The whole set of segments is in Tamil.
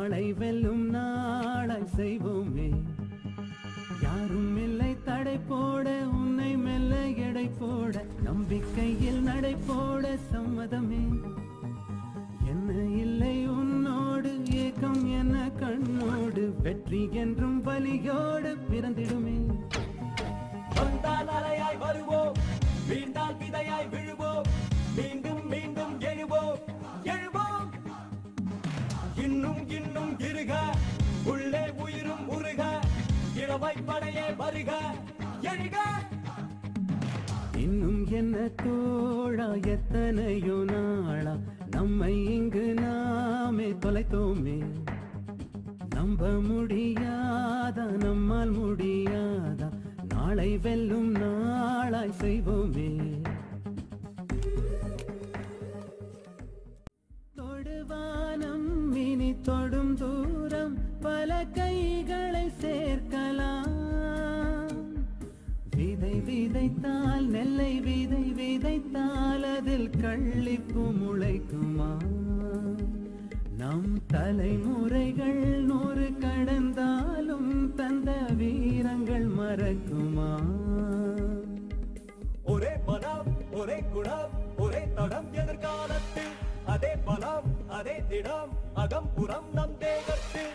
நாளை வெல்லும் நாளாய் செய்வோமே யாரும் இல்லை தடை போட உன்னை மெல்ல எடை போட நம்பிக்கையில் நடை போட சம்மதமே என்ன இல்லை உன்னோடு ஏக்கம் என்ன கண்ணோடு வெற்றி என்றும் வலியோடு பிறந்திடுமே வந்தால் அலையாய் வருவோம் வீழ்ந்தால் விதையாய் விழுவோம் மீண்டும் மீண்டும் எழுவோம் எழுவோம் இன்னும் இன்னும் இருக உள்ளே உயிரும் உருக இளமை படையே வருக எழுக இன்னும் என்ன தோழா எத்தனையோ நாளா நம்மை இங்கு நாமே தொலைத்தோமே நம்ப முடியாதா நம்மால் முடியாதா நாளை வெல்லும் நாளாய் செய்வோமே தொடுவானம் இனி தொடும் தூரம் பல கைகளை சேர்க்கலாம் விதை விதைத்தால் நெல்லை விதை விதைத்தால் அதில் கள்ளிப்பு முளைக்குமா நம் தலைமுறைகள் நூறு கடந்தாலும் தந்த வீரங்கள் மறக்குமா ஒரே பலம் ஒரே குணம் ஒரே தடம் எதிர்காலத்தில் அதே பலம் அதே திடம் அகம் புறம் நம் தேகத்தில்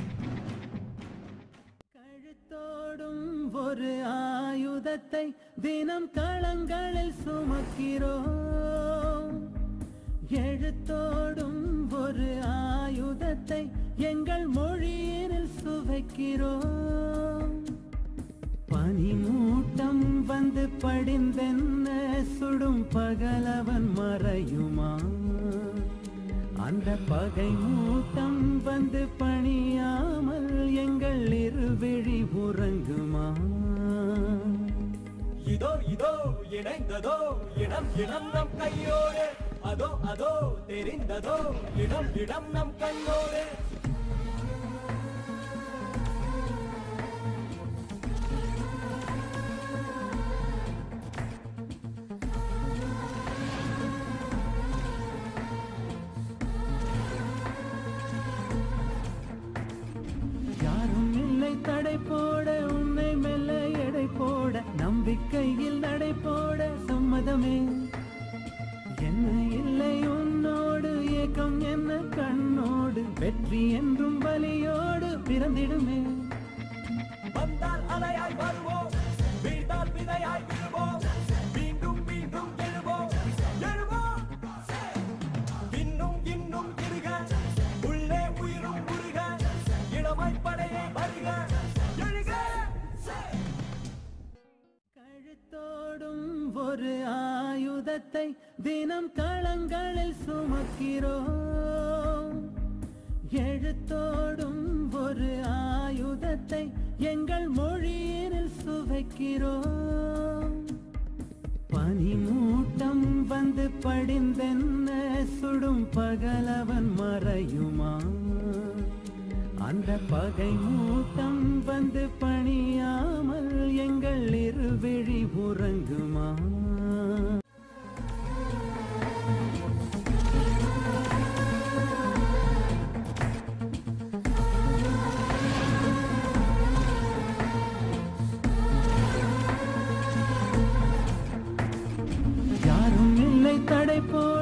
கழுத்தோடும் ஒரு ஆயுதத்தை தினம் களங்களில் சுமக்கிறோம் எழுத்தோடும் ஒரு ஆயுதத்தை எங்கள் மொழியினில் சுவைக்கிறோம் பனிமூட்டம் வந்து படிந்தென்ன சுடும் பகலவன் மறையுமா அந்த பகை மூட்டம் வந்து பணியாமல் எங்கள் இருவிழி உறங்குமா இதோ இதோ இணைந்ததோ இடம் இடம் நம் கையோடு அதோ அதோ தெரிந்ததோ இடம் இடம் நம் கண்ணோடு யாரும் இல்லை தடை போட உன்னை மெல்ல எடை போட நம்பிக்கையில் நடை போட சம்மதமே என்ன இல்லை உன்னோடு ஏக்கம் என்ன கண்ணோடு வெற்றி என்றும் வலியோடு பிறந்திடுமே வந்தால் அலையாய் வருவோம் வீழ்ந்தால் விதையாய் விழுவோம் மீண்டும் மீண்டும் எழுவோம் எழுவோம் இன்னும் இன்னும் இருக உள்ளே உயிரும் உருக இளமை படையே வருக எழுக கழுத்தோடும் ஒரு ஆயுதத்தை தினம் களங்களில் சுமக்கிறோம் எழுத்தோடும் ஒரு ஆயுதத்தை எங்கள் மொழியினில் சுவைக்கிறோம் பனிமூட்டம் வந்து படிந்தென்ன சுடும் பகலவன் மறையுமா அந்த பகை மூட்டம் வந்து பணியாமல் எங்கள் இருவிழி உறங்குமா யாரும் இல்லை தடை போட